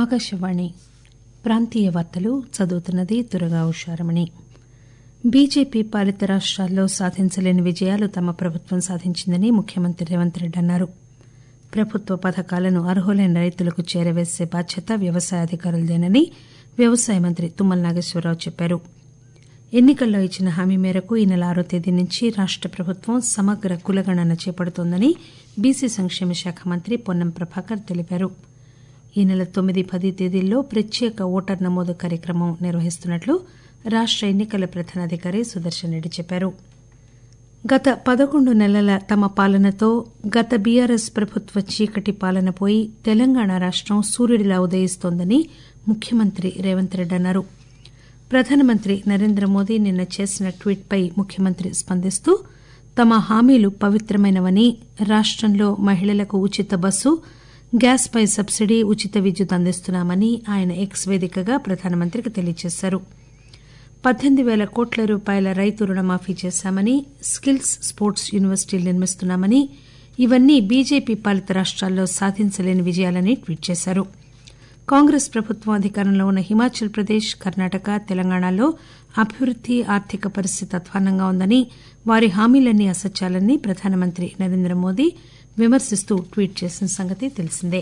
ఆకాశవాణి ప్రాంతీయ వార్తలు చదువుతున్నది దురగా ఉషారమణి బీజేపీ పాలిత రాష్టాల్లో సాధించలేని విజయాలు తమ ప్రభుత్వం సాధించిందని ముఖ్యమంత్రి రేవంత్ రెడ్డి అన్నారు ప్రభుత్వ పథకాలను అర్హులైన రైతులకు చేరవేసే బాధ్యత వ్యవసాయ అధికారులదేనని వ్యవసాయ మంత్రి తుమ్మల నాగేశ్వరరావు చెప్పారు ఎన్నికల్లో ఇచ్చిన హామీ మేరకు ఈ నెల ఆరో తేదీ నుంచి రాష్ట ప్రభుత్వం సమగ్ర కులగణన చేపడుతోందని బీసీ సంక్షేమ శాఖ మంత్రి పొన్నం ప్రభాకర్ తెలిపారు ఈ నెల తొమ్మిది పది తేదీల్లో ప్రత్యేక ఓటర్ నమోదు కార్యక్రమం నిర్వహిస్తున్నట్లు రాష్ట ఎన్నికల ప్రధానాధికారి సుదర్శన్ రెడ్డి చెప్పారు గత పదకొండు నెలల తమ పాలనతో గత బీఆర్ఎస్ ప్రభుత్వ చీకటి పాలన పోయి తెలంగాణ రాష్టం సూర్యుడిలా ఉదయిస్తోందని ముఖ్యమంత్రి రేవంత్ రెడ్డి అన్నారు ప్రధానమంత్రి నరేంద్ర మోదీ నిన్న చేసిన ట్వీట్పై ముఖ్యమంత్రి స్పందిస్తూ తమ హామీలు పవిత్రమైనవని రాష్టంలో మహిళలకు ఉచిత బస్సు గ్యాస్ పై సబ్సిడీ ఉచిత విద్యుత్ అందిస్తున్నామని ఆయన ఎక్స్ వేదికగా ప్రధానమంత్రికి తెలియజేశారు పద్దెనిమిది పేల కోట్ల రూపాయల రైతు రుణమాఫీ చేశామని స్కిల్స్ స్పోర్ట్స్ యూనివర్సిటీలు నిర్మిస్తున్నామని ఇవన్నీ బీజేపీ పాలిత రాష్టాల్లో సాధించలేని విజయాలని ట్వీట్ చేశారు కాంగ్రెస్ ప్రభుత్వం అధికారంలో ఉన్న హిమాచల్ ప్రదేశ్ కర్ణాటక తెలంగాణలో అభివృద్ది ఆర్థిక పరిస్థితి అధ్వాన్నంగా ఉందని వారి హామీలన్నీ అసత్యాలని ప్రధానమంత్రి నరేంద్ర మోదీ విమర్శిస్తూ ట్వీట్ చేసిన సంగతి తెలిసిందే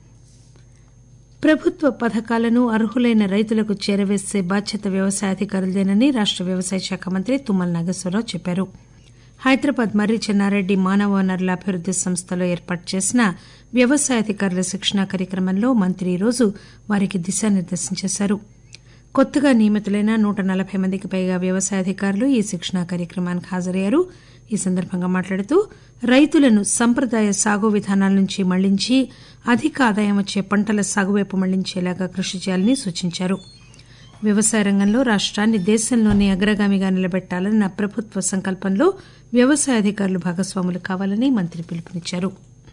ప్రభుత్వ పథకాలను అర్హులైన రైతులకు చేరవేసే బాధ్యత వ్యవసాయ అధికారులదేనని రాష్ట వ్యవసాయ శాఖ మంత్రి తుమ్మల నాగేశ్వరరావు చెప్పారు హైదరాబాద్ మర్రి చెన్నారెడ్డి మానవ వనరుల అభివృద్ది సంస్థలో ఏర్పాటు చేసిన వ్యవసాయ అధికారుల శిక్షణా కార్యక్రమంలో మంత్రి ఈరోజు వారికి దిశానిర్దేశం చేశారు కొత్తగా నియమితులైన నూట నలబై మందికి పైగా వ్యవసాయ అధికారులు ఈ శిక్షణా కార్యక్రమానికి హాజరయ్యారు ఈ సందర్భంగా మాట్లాడుతూ రైతులను సంప్రదాయ సాగు విధానాల నుంచి మళ్లించి అధిక ఆదాయం వచ్చే పంటల సాగువైపు మళ్లించేలాగా కృషి చేయాలని సూచించారు వ్యవసాయ రంగంలో రాష్టాన్ని దేశంలోనే అగ్రగామిగా నిలబెట్టాలన్న ప్రభుత్వ సంకల్పంలో వ్యవసాయ అధికారులు భాగస్వాములు కావాలని మంత్రి పిలుపునిచ్చారు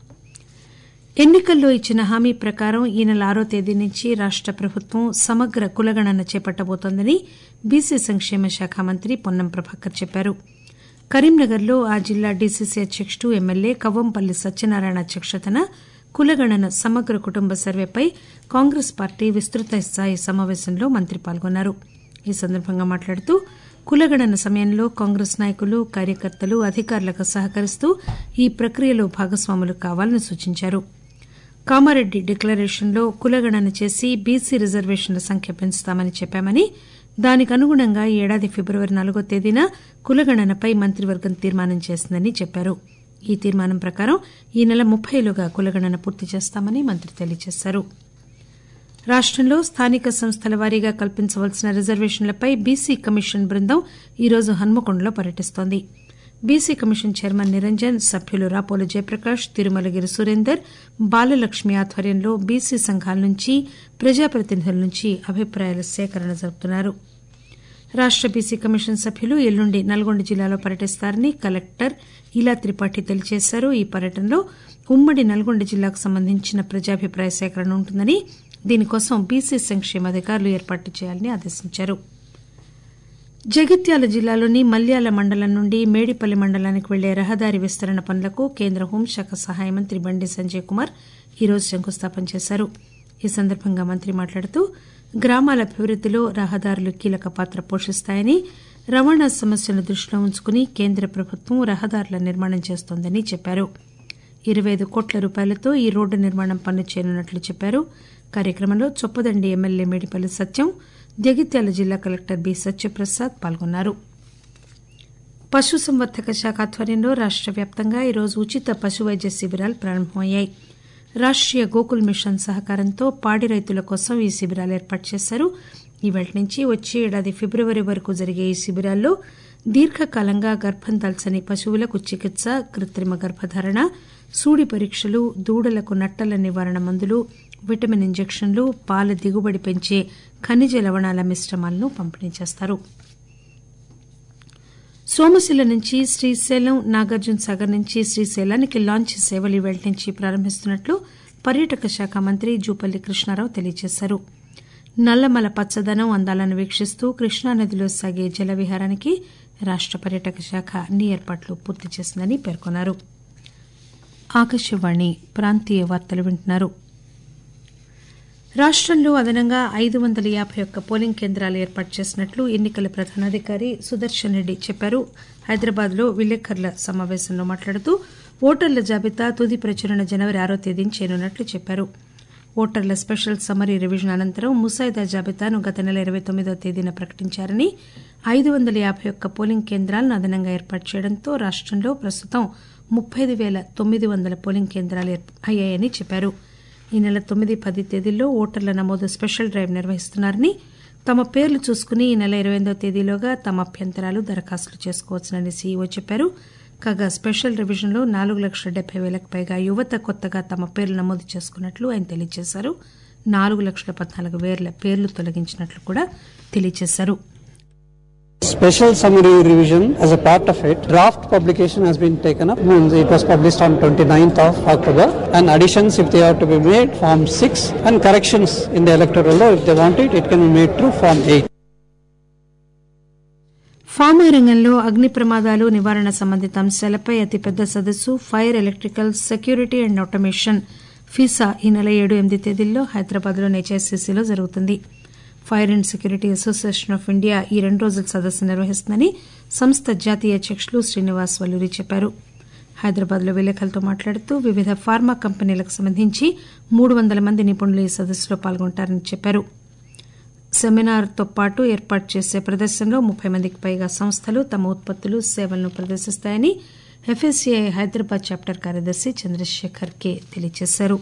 ఎన్నికల్లో ఇచ్చిన హామీ ప్రకారం ఈ నెల ఆరో తేదీ నుంచి రాష్ట ప్రభుత్వం సమగ్ర కులగణన చేపట్టబోతోందని బీసీ సంక్షేమ శాఖ మంత్రి పొన్నం ప్రభాకర్ చెప్పారు కరీంనగర్లో ఆ జిల్లా డీసీసీ అధ్యకుడు ఎమ్మెల్యే కవ్వంపల్లి సత్యనారాయణ అధ్యక్షతన కులగణన సమగ్ర కుటుంబ సర్వేపై కాంగ్రెస్ పార్టీ విస్తృత స్థాయి సమావేశంలో మంత్రి పాల్గొన్నారు ఈ సందర్భంగా మాట్లాడుతూ కులగణన సమయంలో కాంగ్రెస్ నాయకులు కార్యకర్తలు అధికారులకు సహకరిస్తూ ఈ ప్రక్రియలో భాగస్వాములు కావాలని సూచించారు కామారెడ్డి డిక్లరేషన్లో కులగణన చేసి బీసీ రిజర్వేషన్ల సంఖ్య పెంచుతామని చెప్పామని దానికి అనుగుణంగా ఈ ఏడాది ఫిబ్రవరి నాలుగో తేదీన కులగణనపై మంత్రివర్గం తీర్మానం చేసిందని చెప్పారు ఈ తీర్మానం ప్రకారం ఈ నెల ముప్పైలోగా కులగణన పూర్తి చేస్తామని మంత్రి తెలియజేశారు రాష్టంలో స్థానిక సంస్థల వారీగా కల్పించవలసిన రిజర్వేషన్లపై బీసీ కమిషన్ బృందం ఈరోజు హన్మకొండలో పర్యటిస్తోంది బీసీ కమిషన్ చైర్మన్ నిరంజన్ సభ్యులు రాపోలు జయప్రకాష్ తిరుమలగిరి సురేందర్ బాలలక్ష్మి ఆధ్వర్యంలో బీసీ సంఘాల నుంచి ప్రజాప్రతినిధుల నుంచి అభిప్రాయాల సేకరణ జరుపుతున్నారు రాష్ట బీసీ కమిషన్ సభ్యులు ఎల్లుండి నల్గొండ జిల్లాలో పర్యటిస్తారని కలెక్టర్ ఇలా త్రిపాఠి తెలియజేశారు ఈ పర్యటనలో ఉమ్మడి నల్గొండ జిల్లాకు సంబంధించిన ప్రజాభిప్రాయ సేకరణ ఉంటుందని దీనికోసం బీసీ సంక్షేమ అధికారులు ఏర్పాటు చేయాలని ఆదేశించారు జగిత్యాల జిల్లాలోని మల్యాల మండలం నుండి మేడిపల్లి మండలానికి వెళ్లే రహదారి విస్తరణ పనులకు కేంద్ర హోంశాఖ సహాయ మంత్రి బండి సంజయ్ కుమార్ ఈరోజు శంకుస్థాపన చేశారు ఈ సందర్భంగా మంత్రి మాట్లాడుతూ గ్రామాల అభివృద్దిలో రహదారులు కీలక పాత్ర పోషిస్తాయని రవాణా సమస్యలను దృష్టిలో ఉంచుకుని కేంద్ర ప్రభుత్వం రహదారుల నిర్మాణం చేస్తోందని చెప్పారు ఇరవై ఐదు కోట్ల రూపాయలతో ఈ రోడ్డు నిర్మాణం పనులు చేయనున్నట్లు చెప్పారు కార్యక్రమంలో చొప్పదండి ఎమ్మెల్యే మేడిపల్లి సత్యం జగిత్యాల జిల్లా కలెక్టర్ బి సత్యప్రసాద్ పాల్గొన్నారు పశుసంవర్ధక శాఖ ఆధ్వర్యంలో రాష్ట వ్యాప్తంగా ఈరోజు ఉచిత పశు వైద్య శిబిరాలు ప్రారంభమయ్యాయి రాష్టీయ గోకుల్ మిషన్ సహకారంతో పాడి రైతుల కోసం ఈ శిబిరాలు ఏర్పాటు చేశారు ఈవేళ నుంచి వచ్చే ఏడాది ఫిబ్రవరి వరకు జరిగే ఈ శిబిరాల్లో దీర్ఘకాలంగా గర్భం దాల్చని పశువులకు చికిత్స కృత్రిమ గర్భధారణ సూడి పరీక్షలు దూడలకు నట్టల నివారణ మందులు విటమిన్ ఇంజెక్షన్లు పాల దిగుబడి పెంచే ఖనిజ లవణాల మిశ్రమాలను పంపిణీ చేస్తారు సోమశిల నుంచి శ్రీశైలం నాగార్జున సాగర్ నుంచి శ్రీశైలానికి లాంచ్ సేవలు ఈవేళ నుంచి ప్రారంభిస్తున్నట్లు పర్యాటక శాఖ మంత్రి జూపల్లి కృష్ణారావు తెలియజేశారు నల్లమల పచ్చదనం అందాలను వీక్షిస్తూ కృష్ణానదిలో సాగే జల విహారానికి రాష్ట పర్యాటక శాఖ అన్ని ఏర్పాట్లు పూర్తి చేసిందని పేర్కొన్నారు ఆకాశవాణి ప్రాంతీయ వార్తలు వింటున్నారు రాష్టంలో అదనంగా ఐదు వందల యాబై ఒక్క పోలింగ్ కేంద్రాలు ఏర్పాటు చేసినట్లు ఎన్నికల ప్రధానాధికారి సుదర్శన్ రెడ్డి చెప్పారు హైదరాబాద్ లో విలేకరుల సమావేశంలో మాట్లాడుతూ ఓటర్ల జాబితా తుది ప్రచురణ జనవరి ఆరో తేదీన చేయనున్నట్లు చెప్పారు ఓటర్ల స్పెషల్ సమ్మరీ రివిజన్ అనంతరం ముసాయిదా జాబితాను గత నెల ఇరవై తొమ్మిదవ తేదీన ప్రకటించారని ఐదు వందల యాబై ఒక్క పోలింగ్ కేంద్రాలను అదనంగా ఏర్పాటు చేయడంతో రాష్టంలో ప్రస్తుతం ముప్పై ఐదు పేల తొమ్మిది వందల పోలింగ్ కేంద్రాలు అయ్యాయని చెప్పారు ఈ నెల తొమ్మిది పది తేదీల్లో ఓటర్ల నమోదు స్పెషల్ డ్రైవ్ నిర్వహిస్తున్నారని తమ పేర్లు చూసుకుని ఈ నెల ఇరవై ఎనిమిదవ తేదీలోగా తమ అభ్యంతరాలు దరఖాస్తులు చేసుకోవచ్చునని సీఈఓ చెప్పారు కాగా స్పెషల్ రివిజన్ లో నాలుగు లక్షల డెబ్బై పేలకు పైగా యువత కొత్తగా తమ పేర్లు నమోదు చేసుకున్నట్లు ఆయన తెలియజేశారు నాలుగు లక్షల పద్నాలుగు పేర్ల పేర్లు తొలగించినట్లు కూడా తెలియజేశారు Special summary revision as a part of it, draft publication has been taken up. It was published on 29th of October. And additions, if they are to be made, Form 6, and corrections in the electoral law, if they want it, it can be made through Form 8. Pharma రంగంలో అగ్ని ప్రమాదాలు నివారణ సంబంధిత అంశాలపై అతిపెద్ద సదస్సు fire electrical security and automation ఫీసా ఈ నెల ఏడు ఎనిమిది తేదీల్లో హైదరాబాద్లోని హెచ్ఐసిసిలో జరుగుతుంది fire and security association of India ఈ రెండు రోజుల సదస్సు నిర్వహిస్తుందని సంస్థ జాతీయ అధ్యకులు శ్రీనివాస్ వల్లూరి చెప్పారు హైదరాబాద్ లో విలేకరులతో మాట్లాడుతూ వివిధ ఫార్మా కంపెనీలకు సంబంధించి మూడు వందల మంది నిపుణులు ఈ సదస్సులో పాల్గొంటారని చెప్పారు సెమినార్ తో పాటు ఏర్పాటు చేసే ప్రదర్శనలో ముప్పై మందికి పైగా సంస్థలు తమ ఉత్పత్తులు సేవలను ప్రదర్శిస్తాయని ఎఫ్ఎస్సీఐ హైదరాబాద్ చాప్టర్ కార్యదర్శి చంద్రశేఖర్ కె తెలియజేశారు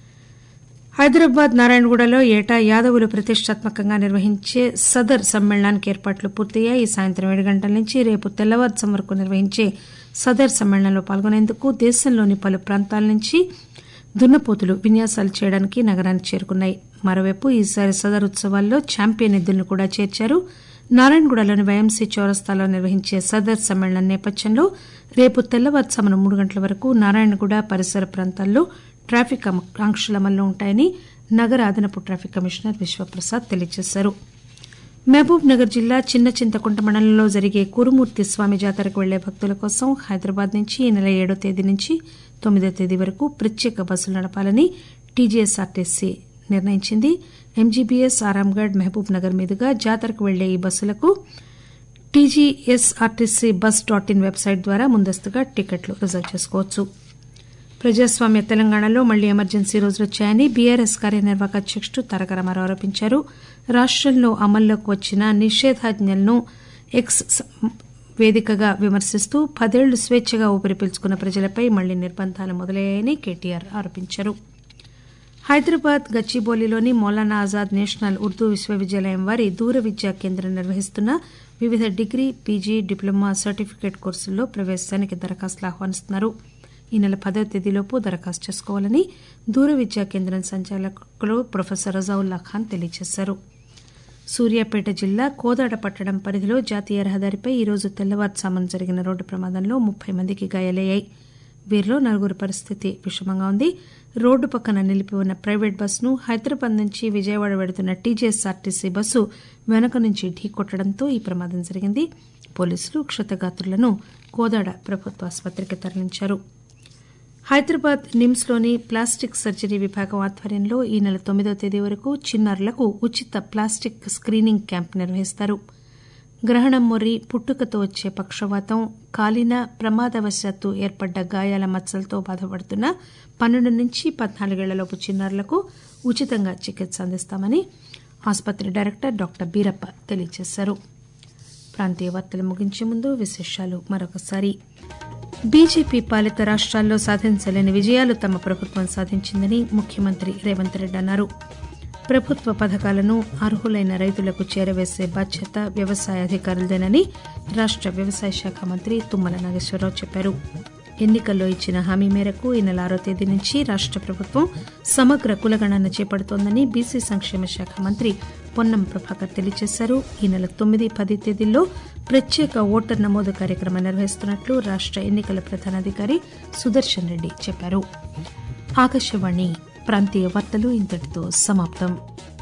హైదరాబాద్ నారాయణగూడలో ఏటా యాదవులు ప్రతిష్టాత్మకంగా నిర్వహించే సదర్ సమ్మేళనానికి ఏర్పాట్లు పూర్తయ్యాయి ఈ సాయంత్రం ఏడు గంటల నుంచి రేపు తెల్లవారుజాము వరకు నిర్వహించే సదర్ సమ్మేళనంలో పాల్గొనేందుకు దేశంలోని పలు ప్రాంతాల నుంచి దున్నపోతులు విన్యాసాలు చేయడానికి నగరానికి చేరుకున్నాయి మరోవైపు ఈసారి సదర్ ఉత్సవాల్లో ఛాంపియన్ ఎద్దులను కూడా చేర్చారు నారాయణగూడలోని వైఎంసీ చౌరస్తాలో నిర్వహించే సదర్ సమ్మేళనం నేపథ్యంలో రేపు తెల్లవారుజామున మూడు గంటల వరకు నారాయణగూడ పరిసర ప్రాంతాల్లో ట్రాఫిక్ ఆంక్షలు అమల్లో ఉంటాయని నగర అదనపు ట్రాఫిక్ కమిషనర్ విశ్వప్రసాద్ తెలియజేశారు మహబూబ్ నగర్ జిల్లా చిన్న చింతకుంట మండలంలో జరిగే కురుమూర్తి స్వామి జాతరకు వెళ్లే భక్తుల కోసం హైదరాబాద్ నుంచి ఈ నెల ఏడో తేదీ నుంచి తొమ్మిదో తేదీ వరకు ప్రత్యేక బస్సులు నడపాలని టీజీఎస్ఆర్టీసీ నిర్ణయించింది ఎంజీబీఎస్ ఆరాంగఢ్ మహబూబ్ నగర్ మీదుగా జాతరకు వెళ్లే ఈ బస్సులకు TGSRTC bus dot in website ద్వారా ముందస్తుగా టికెట్లు రిజర్వ్ చేసుకోవచ్చు ప్రజాస్వామ్య తెలంగాణలో మళ్లీ ఎమర్జెన్సీ రోజులు వచ్చాయని బీఆర్ఎస్ కార్యనిర్వాహక అధ్యకుడు తారక రామారావు ఆరోపించారు రాష్టంలో అమల్లోకి వచ్చిన నిషేధాజ్ఞలను ఎక్స్ వేదికగా విమర్శిస్తూ పదేళ్లు స్వేచ్చగా ఊపిరి పీల్చుకున్న ప్రజలపై మళ్లీ నిర్బంధాలు మొదలయ్యాయని కేటీఆర్ ఆరోపించారు హైదరాబాద్ గచ్చిబౌలిలోని మౌలానా ఆజాద్ నేషనల్ ఉర్దూ విశ్వవిద్యాలయం వారి దూర విద్యా కేంద్రం నిర్వహిస్తున్న వివిధ డిగ్రీ పీజీ డిప్లొమా సర్టిఫికేట్ కోర్సుల్లో ప్రవేశానికి దరఖాస్తులు ఆహ్వానిస్తున్నారు ఈ నెల పదో తేదీలోపు దరఖాస్తు చేసుకోవాలని దూర విద్యా కేంద్రం సంచాలకులు ప్రొఫెసర్ రజావుల్లా ఖాన్ తెలియజేశారు సూర్యాపేట జిల్లా కోదాడ పట్టణం పరిధిలో జాతీయ రహదారిపై ఈరోజు తెల్లవారుజామున జరిగిన రోడ్డు ప్రమాదంలో ముప్పై మందికి గాయాలయ్యాయి వీరిలో నలుగురి పరిస్థితి విషమంగా ఉంది రోడ్డు పక్కన నిలిపి ఉన్న ప్రైవేట్ బస్సును హైదరాబాద్ నుంచి విజయవాడ వెడుతున్న టీజీఎస్ఆర్టీసీ బస్సు వెనక నుంచి ఢీకొట్టడంతో ఈ ప్రమాదం జరిగింది పోలీసులు క్షతగాత్రులను కోదాడ ప్రభుత్వ ఆసుపత్రికి తరలించారు హైదరాబాద్ నిమ్స్లోని ప్లాస్టిక్ సర్జరీ విభాగం ఆధ్వర్యంలో ఈ నెల తొమ్మిదో తేదీ వరకు చిన్నారులకు ఉచిత ప్లాస్టిక్ స్క్రీనింగ్ క్యాంప్ నిర్వహిస్తారు గ్రహణం మొర్రి పుట్టుకతో వచ్చే పక్షవాతం కాలిన ప్రమాదవశాత్తు ఏర్పడ్డ గాయాల మచ్చలతో బాధపడుతున్న పన్నెండు నుంచి పద్నాలుగేళ్లలోపు చిన్నారులకు ఉచితంగా చికిత్స అందిస్తామని ఆసుపత్రి డైరెక్టర్ డాక్టర్ బీరప్ప తెలియజేశారు ప్రాంతీయ వార్తలు ముగించే ముందు విశేషాలు మరొకసారి బీజేపీ పాలిత రాష్ట్రాల్లో సాధించలేని విజయాలు తమ ప్రభుత్వం సాధించిందని ముఖ్యమంత్రి రేవంత్ రెడ్డి అన్నారు ప్రభుత్వ పథకాలను అర్హులైన రైతులకు చేరవేసే బాధ్యత వ్యవసాయ అధికారులదేనని రాష్ట వ్యవసాయ శాఖ మంత్రి తుమ్మల నాగేశ్వరరావు చెప్పారు ఎన్నికల్లో ఇచ్చిన హామీ మేరకు ఈ నెల ఆరో తేదీ నుంచి రాష్ట ప్రభుత్వం సమగ్ర కులగణన చేపడుతోందని బీసీ సంక్షేమ శాఖ మంత్రి పొన్నం ప్రభాకర్ తెలియజేశారు ఈ నెల తొమ్మిది పది తేదీల్లో ప్రత్యేక ఓటర్ నమోదు కార్యక్రమం నిర్వహిస్తున్నట్లు రాష్ట ఎన్నికల ప్రధానాధికారి సుదర్శన్ రెడ్డి చెప్పారు ఆకాశవాణి ప్రాంతీయ వార్తలు ఇంతటితో సమాప్తం